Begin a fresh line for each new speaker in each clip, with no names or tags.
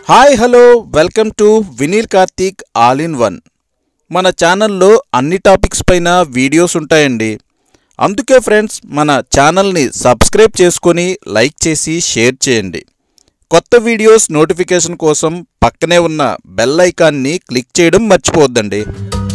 hi hello welcome to Vineel Karthik all in one మన ఛానల్లో అన్ని టాపిక్స్ పైన వీడియోస్ ఉంటాయండి అందుకే ఫ్రెండ్స్ మన ఛానల్ని సబ్స్క్రైబ్ చేసుకొని లైక్ చేసి షేర్ చేయండి కొత్త వీడియోస్ నోటిఫికేషన్ కోసం పక్కనే ఉన్న బెల్ ఐకాన్ని క్లిక్ చేయడం మర్చిపోవద్దండి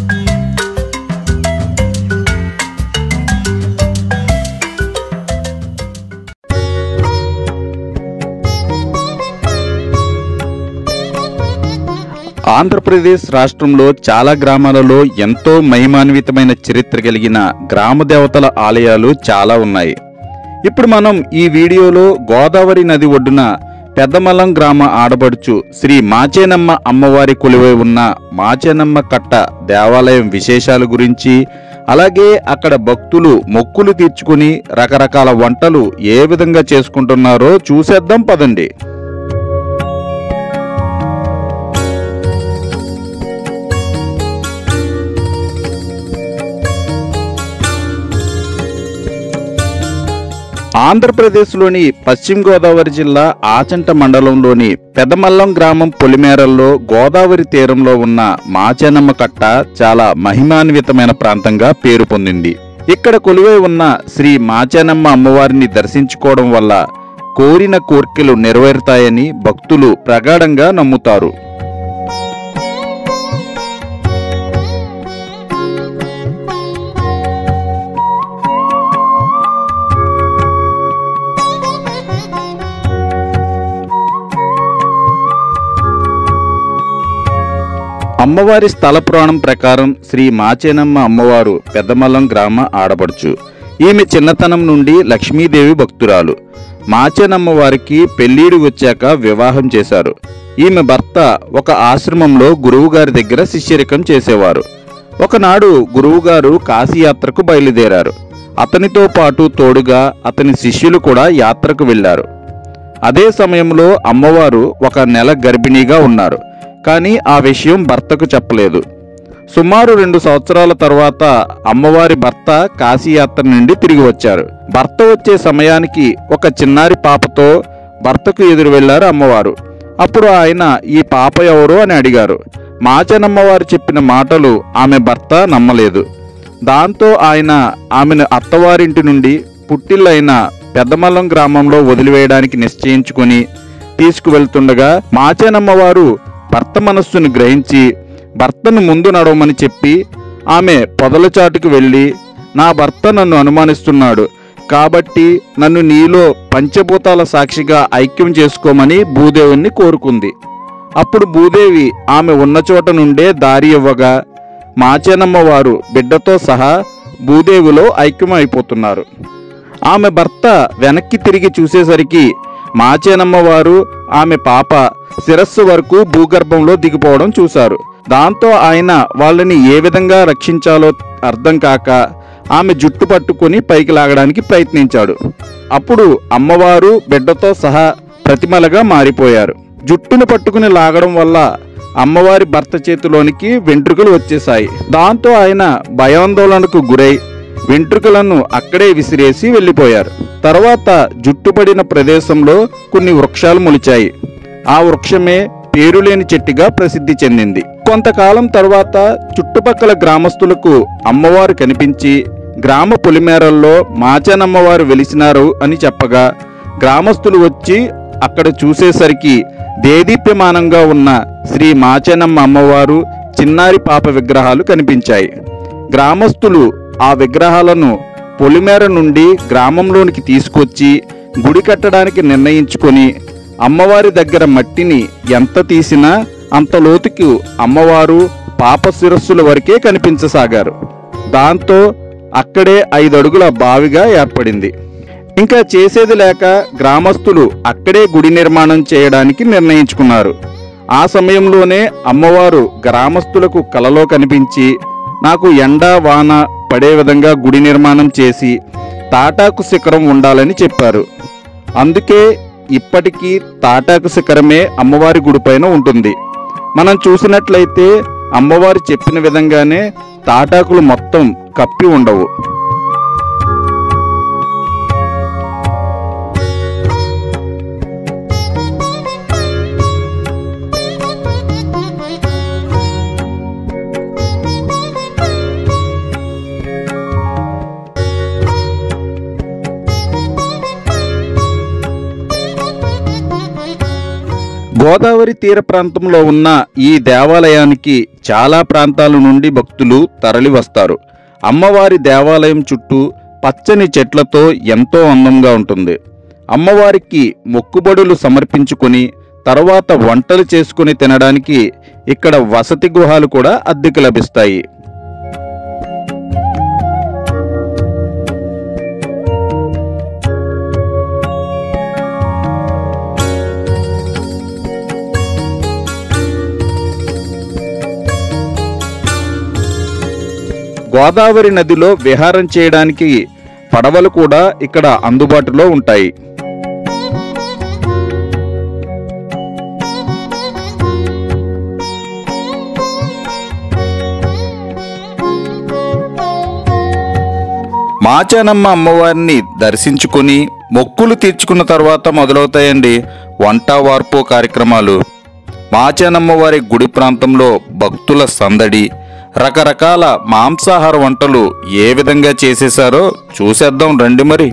ఆంధ్రప్రదేశ్ రాష్ట్రంలో చాలా గ్రామాలలో ఎంతో మహిమాన్వితమైన చరిత్ర కలిగిన గ్రామ దేవతల ఆలయాలు చాలా ఉన్నాయి ఇప్పుడు మనం ఈ వీడియోలో గోదావరి నది ఒడ్డున పెద్దమల్లం గ్రామ ఆడపడుచు శ్రీ మాచేనమ్మ అమ్మవారి కొలువై ఉన్న మాచేనమ్మ కట్ట దేవాలయం విశేషాల గురించి అలాగే అక్కడ భక్తులు మొక్కులు తీర్చుకుని రకరకాల వంటలు ఏ విధంగా చేసుకుంటున్నారో చూసేద్దాం పదండి ఆంధ్రప్రదేశ్లోని పశ్చిమ గోదావరి జిల్లా ఆచంట మండలంలోని పెదమల్లం గ్రామం పొలిమేరల్లో గోదావరి తీరంలో ఉన్న మాచేనమ్మ కట్ట చాలా మహిమాన్వితమైన ప్రాంతంగా పేరు పొందింది ఇక్కడ కొలువై ఉన్న శ్రీ మాచేనమ్మ అమ్మవారిని దర్శించుకోవడం వల్ల కోరిన కోర్కెలు నెరవేరుతాయని భక్తులు ప్రగాఢంగా నమ్ముతారు అమ్మవారి స్థల పురాణం ప్రకారం శ్రీ మాచేనమ్మ అమ్మవారు పెద్దమల్లం గ్రామ ఆడపడుచు ఈమె చిన్నతనం నుండి లక్ష్మీదేవి భక్తురాలు మాచేనమ్మ వారికి పెళ్ళీడు వచ్చాక వివాహం చేశారు ఈమె భర్త ఒక ఆశ్రమంలో గురువుగారి దగ్గర శిష్యరికం చేసేవారు ఒకనాడు గురువుగారు కాశీయాత్రకు బయలుదేరారు అతనితో పాటు తోడుగా అతని శిష్యులు కూడా యాత్రకు వెళ్లారు అదే సమయంలో అమ్మవారు ఒక నెల గర్భిణీగా ఉన్నారు కానీ ఆ విషయం భర్తకు చెప్పలేదు సుమారు రెండు సంవత్సరాల తర్వాత అమ్మవారి భర్త కాశీయాత్ర నుండి తిరిగి వచ్చారు భర్త వచ్చే సమయానికి ఒక చిన్నారి పాపతో భర్తకు ఎదురు వెళ్లారు అమ్మవారు అప్పుడు ఆయన ఈ పాప ఎవరు అని అడిగారు మాచనమ్మవారు చెప్పిన మాటలు ఆమె భర్త నమ్మలేదు దాంతో ఆయన ఆమెను అత్తవారింటి నుండి పుట్టిల్లైన పెద్దమల్లం గ్రామంలో వదిలివేయడానికి నిశ్చయించుకొని తీసుకువెళ్తుండగా మాచేనమ్మవారు భర్త మనస్సును గ్రహించి భర్తను ముందు నడవమని చెప్పి ఆమె పొదల చాటుకు వెళ్ళి నా భర్త నన్ను అనుమానిస్తున్నాడు కాబట్టి నన్ను నీలో పంచభూతాల సాక్షిగా ఐక్యం చేసుకోమని భూదేవుణ్ణి కోరుకుంది అప్పుడు భూదేవి ఆమె ఉన్న చోట నుండే దారి ఇవ్వగా మాచేనమ్మ వారు బిడ్డతో సహా భూదేవిలో ఐక్యమైపోతున్నారు ఆమె భర్త వెనక్కి తిరిగి చూసేసరికి మాచేనమ్మ వారు ఆమె పాప శిరస్సు వరకు భూగర్భంలో దిగిపోవడం చూశారు దాంతో ఆయన వాళ్ళని ఏ విధంగా రక్షించాలో అర్థం కాక ఆమె జుట్టు పట్టుకుని పైకి లాగడానికి ప్రయత్నించాడు అప్పుడు అమ్మవారు బిడ్డతో సహా ప్రతిమలుగా మారిపోయారు జుట్టును పట్టుకుని లాగడం వల్ల అమ్మవారి భర్త చేతిలోనికి వెంట్రుకలు వచ్చేశాయి దాంతో ఆయన భయాందోళనకు గురై వెంట్రుకలను అక్కడే విసిరేసి వెళ్ళిపోయారు తర్వాత జుట్టుపడిన ప్రదేశంలో కొన్ని వృక్షాలు మొలిచాయి ఆ వృక్షమే పేరులేని చెట్టుగా ప్రసిద్ధి చెందింది కొంతకాలం తర్వాత చుట్టుపక్కల గ్రామస్తులకు అమ్మవారు కనిపించి గ్రామ పొలిమేరల్లో మాచానమ్మవారు వెలిసినారు అని చెప్పగా గ్రామస్తులు వచ్చి అక్కడ చూసేసరికి దేదీప్యమానంగా ఉన్న శ్రీ మాచనమ్మ అమ్మవారు చిన్నారి పాప విగ్రహాలు కనిపించాయి గ్రామస్తులు ఆ విగ్రహాలను పొలిమేర నుండి గ్రామంలోనికి తీసుకొచ్చి గుడి కట్టడానికి నిర్ణయించుకొని అమ్మవారి దగ్గర మట్టిని ఎంత తీసినా అంత లోతుకు అమ్మవారు పాప శిరస్సుల వరకే కనిపించసాగారు దాంతో అక్కడే ఐదు అడుగుల బావిగా ఏర్పడింది ఇంకా చేసేది లేక గ్రామస్తులు అక్కడే గుడి నిర్మాణం చేయడానికి నిర్ణయించుకున్నారు ఆ సమయంలోనే అమ్మవారు గ్రామస్తులకు కలలో కనిపించి నాకు ఎండ వాన పడే విధంగా గుడి నిర్మాణం చేసి తాటాకు శిఖరం ఉండాలని చెప్పారు అందుకే ఇప్పటికీ తాటాకు శిఖరమే అమ్మవారి గుడిపైన ఉంటుంది మనం చూసినట్లయితే అమ్మవారు చెప్పిన విధంగానే తాటాకులు మొత్తం కప్పి ఉండవు గోదావరి తీర ప్రాంతంలో ఉన్న ఈ దేవాలయానికి చాలా ప్రాంతాల నుండి భక్తులు తరలి వస్తారు అమ్మవారి దేవాలయం చుట్టూ పచ్చని చెట్లతో ఎంతో అందంగా ఉంటుంది అమ్మవారికి మొక్కుబడులు సమర్పించుకొని తర్వాత వంటలు చేసుకుని తినడానికి ఇక్కడ వసతి గృహాలు కూడా అద్దెకు లభిస్తాయి గోదావరి నదిలో విహారం చేయడానికి పడవలు కూడా ఇక్కడ అందుబాటులో ఉంటాయి మాచానమ్మ అమ్మవారిని దర్శించుకుని మొక్కులు తీర్చుకున్న తర్వాత మొదలవుతాయండి వంట వార్పు కార్యక్రమాలు మాచానమ్మ వారి గుడి ప్రాంతంలో భక్తుల సందడి రకరకాల మాంసాహార వంటలు ఏ విధంగా చేసేశారో చూసేద్దాం రండి మరి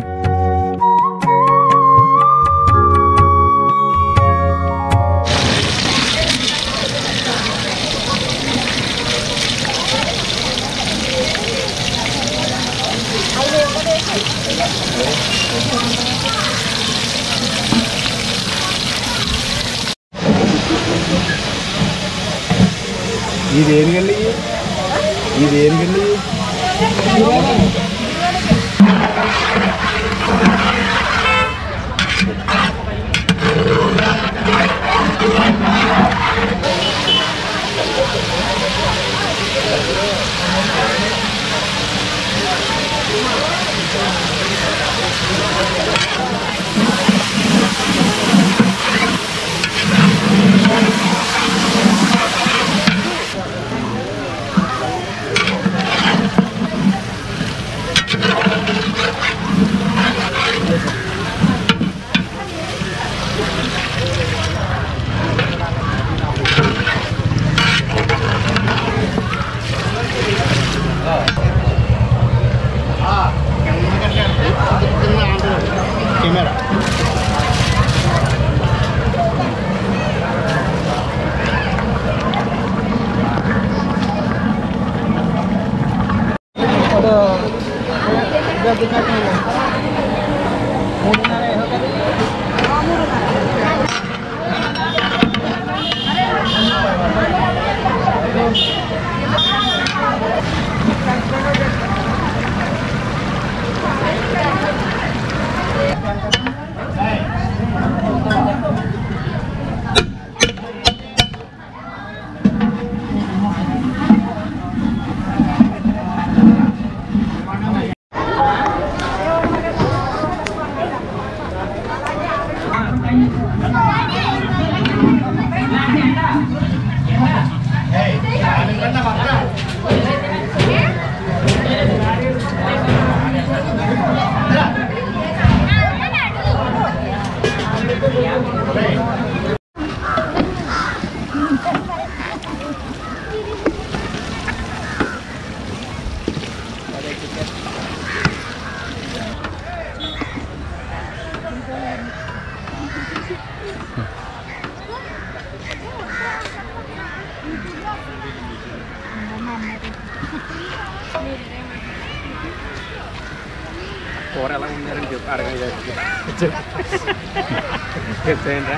ఇది ఏనుగండి ఇది ఏనుగండి కెమెరా కూర ఎలా ఉండారని చెప్పి అడగ చెప్తాయంటే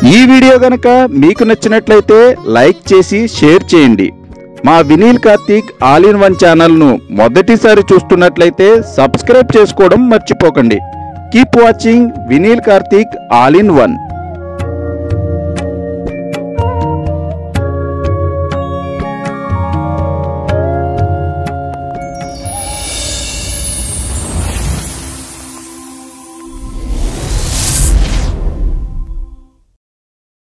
ఈ వీడియో గనక మీకు నచ్చినట్లయితే లైక్ చేసి షేర్ చేయండి మా Vineel Karthik all in one ఛానల్ను మొదటిసారి చూస్తున్నట్లయితే సబ్స్క్రైబ్ చేసుకోవడం మర్చిపోకండి keep watching Vineel Karthik all in one